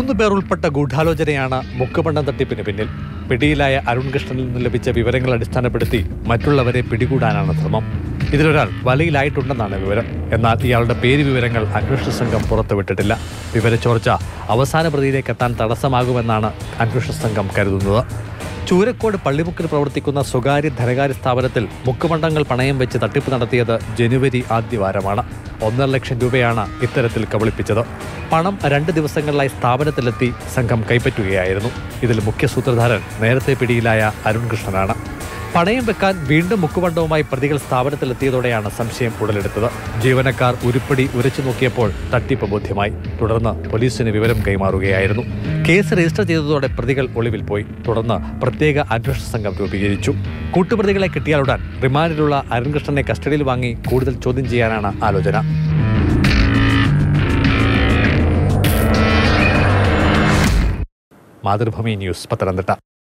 മൂന്ന് പേർ ഉൾപ്പെട്ട ഗൂഢാലോചനയാണ് മുക്കുപണ്ടം തട്ടിപ്പിന് പിന്നിൽ പിടിയിലായ അരുൺ കൃഷ്ണനിൽ നിന്ന് ലഭിച്ച വിവരങ്ങൾ അടിസ്ഥാനപ്പെടുത്തി മറ്റുള്ളവരെ പിടികൂടാനാണ് ശ്രമം ഇതിലൊരാൾ വലയിലായിട്ടുണ്ടെന്നാണ് വിവരം എന്നാൽ ഇയാളുടെ പേര് വിവരങ്ങൾ അന്വേഷണ സംഘം പുറത്തുവിട്ടിട്ടില്ല വിവരച്ചോർച്ച അവസാന പ്രതിയിലേക്ക് എത്താൻ തടസ്സമാകുമെന്നാണ് അന്വേഷണ സംഘം കരുതുന്നത് ചൂരക്കോട് പള്ളിമുക്കിൽ പ്രവർത്തിക്കുന്ന സ്വകാര്യ ധനകാര്യ സ്ഥാപനത്തിൽ മുക്കുമണ്ഡങ്ങൾ പണയം വെച്ച് തട്ടിപ്പ് നടത്തിയത് ജനുവരി ആദ്യവാരമാണ് ഒന്നര ലക്ഷം രൂപയാണ് ഇത്തരത്തിൽ കബളിപ്പിച്ചത് പണം രണ്ട് ദിവസങ്ങളിലായി സ്ഥാപനത്തിലെത്തി സംഘം കൈപ്പറ്റുകയായിരുന്നു ഇതിൽ മുഖ്യ സൂത്രധാരൻ നേരത്തെ പിടിയിലായ അരുൺ കൃഷ്ണനാണ് പണയം വെക്കാൻ വീണ്ടും മുക്കുപണ്ടവുമായി പ്രതികൾ സ്ഥാപനത്തിലെത്തിയതോടെയാണ് സംശയം ഉടലെടുത്തത് ജീവനക്കാർ ഉരുപ്പടി ഉരച്ചു നോക്കിയപ്പോൾ തട്ടിപ്പ് ബോധ്യമായി തുടർന്ന് പോലീസിന് വിവരം കൈമാറുകയായിരുന്നു കേസ് രജിസ്റ്റർ ചെയ്തതോടെ പ്രതികൾ ഒളിവിൽ പോയി തുടർന്ന് പ്രത്യേക അന്വേഷണ സംഘം രൂപീകരിച്ചു കൂട്ടുപ്രതികളെ കിട്ടിയാലുടൻ റിമാൻഡിലുള്ള അരുൺകൃഷ്ണനെ കസ്റ്റഡിയിൽ വാങ്ങി കൂടുതൽ ചോദ്യം ചെയ്യാനാണ് ആലോചന മാതൃഭൂമി ന്യൂസ് പത്തനംതിട്ട